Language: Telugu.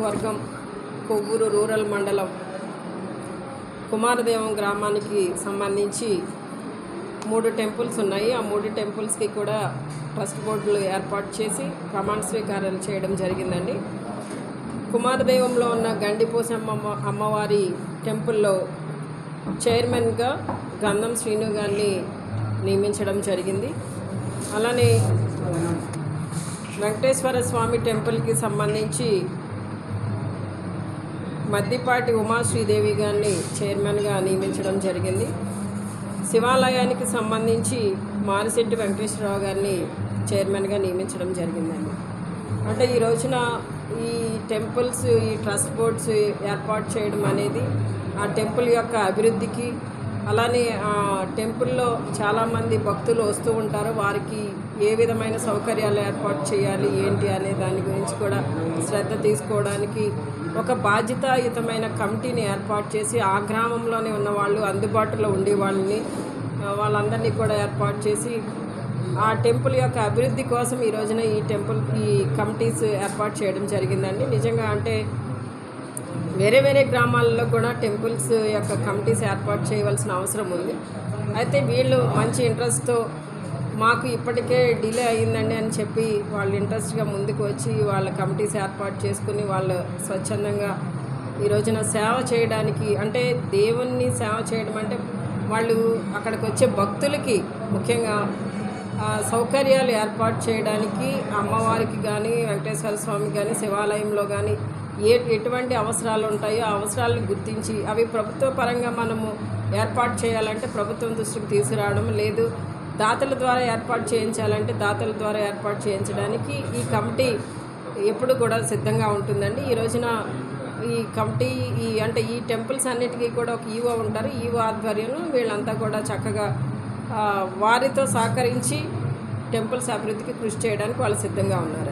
నియోజకవర్గం కొవ్వూరు రూరల్ మండలం కుమారదేవం గ్రామానికి సంబంధించి మూడు టెంపుల్స్ ఉన్నాయి ఆ మూడు టెంపుల్స్కి కూడా ట్రస్ట్ బోర్డులు ఏర్పాటు చేసి ప్రమాణ స్వీకారాలు చేయడం జరిగిందండి కుమారదేవంలో ఉన్న గండిపోసమ్మ అమ్మవారి టెంపుల్లో చైర్మన్గా గంధం శ్రీను గారిని నియమించడం జరిగింది అలానే వెంకటేశ్వర స్వామి టెంపుల్కి సంబంధించి మద్దిపాటి ఉమాశ్రీదేవి గారిని చైర్మన్గా నియమించడం జరిగింది శివాలయానికి సంబంధించి మారిశెట్టి వెంకటేశ్వరరావు గారిని చైర్మన్గా నియమించడం జరిగిందండి అంటే ఈ రోజున ఈ టెంపుల్స్ ఈ ట్రస్ట్ బోర్డ్స్ ఏర్పాటు చేయడం అనేది ఆ టెంపుల్ యొక్క అభివృద్ధికి అలానే ఆ టెంపుల్లో చాలామంది భక్తులు వస్తూ ఉంటారు వారికి ఏ విధమైన సౌకర్యాలు ఏర్పాటు చేయాలి ఏంటి అనే దాని గురించి కూడా శ్రద్ధ తీసుకోవడానికి ఒక బాధ్యతాయుతమైన కమిటీని ఏర్పాటు చేసి ఆ గ్రామంలోనే ఉన్న వాళ్ళు అందుబాటులో ఉండే వాళ్ళని ఆ, వాళ్ళందరినీ కూడా ఏర్పాటు చేసి ఆ టెంపుల్ యొక్క అభివృద్ధి కోసం ఈ రోజున ఈ టెంపుల్ ఈ కమిటీస్ ఏర్పాటు చేయడం జరిగిందండి నిజంగా అంటే వేరే వేరే గ్రామాల్లో కూడా టెంపుల్స్ యొక్క కమిటీస్ ఏర్పాటు చేయవలసిన అవసరం ఉంది అయితే వీళ్ళు మంచి ఇంట్రెస్ట్తో మాకు ఇప్పటికే డిలే అయ్యిందండి అని చెప్పి వాళ్ళు ఇంట్రెస్ట్గా ముందుకు వచ్చి వాళ్ళ కమిటీస్ ఏర్పాటు చేసుకుని వాళ్ళు స్వచ్ఛందంగా ఈ రోజున సేవ చేయడానికి అంటే దేవుణ్ణి సేవ చేయడం అంటే వాళ్ళు అక్కడికి వచ్చే భక్తులకి ముఖ్యంగా ఆ, సౌకర్యాలు ఏర్పాటు చేయడానికి అమ్మవారికి కానీ వెంకటేశ్వర స్వామి కానీ శివాలయంలో కానీ ఏ ఎటువంటి అవసరాలు ఉంటాయో ఆ అవసరాలను గుర్తించి అవి ప్రభుత్వ పరంగా మనము ఏర్పాటు చేయాలంటే ప్రభుత్వం దృష్టికి తీసుకురావడం లేదు దాతల ద్వారా ఏర్పాటు చేయించాలంటే దాతల ద్వారా ఏర్పాటు చేయించడానికి ఈ కమిటీ ఎప్పుడు కూడా సిద్ధంగా ఉంటుందండి ఈ రోజున ఈ కమిటీ ఈ అంటే ఈ టెంపుల్స్ అన్నిటికీ కూడా ఒక ఈవో ఉంటారు ఈవో ఆధ్వర్యంలో వీళ్ళంతా కూడా చక్కగా ఆ, వారితో సహకరించి టెంపుల్స్ అభివృద్ధికి కృషి చేయడానికి వాళ్ళు సిద్ధంగా ఉన్నారు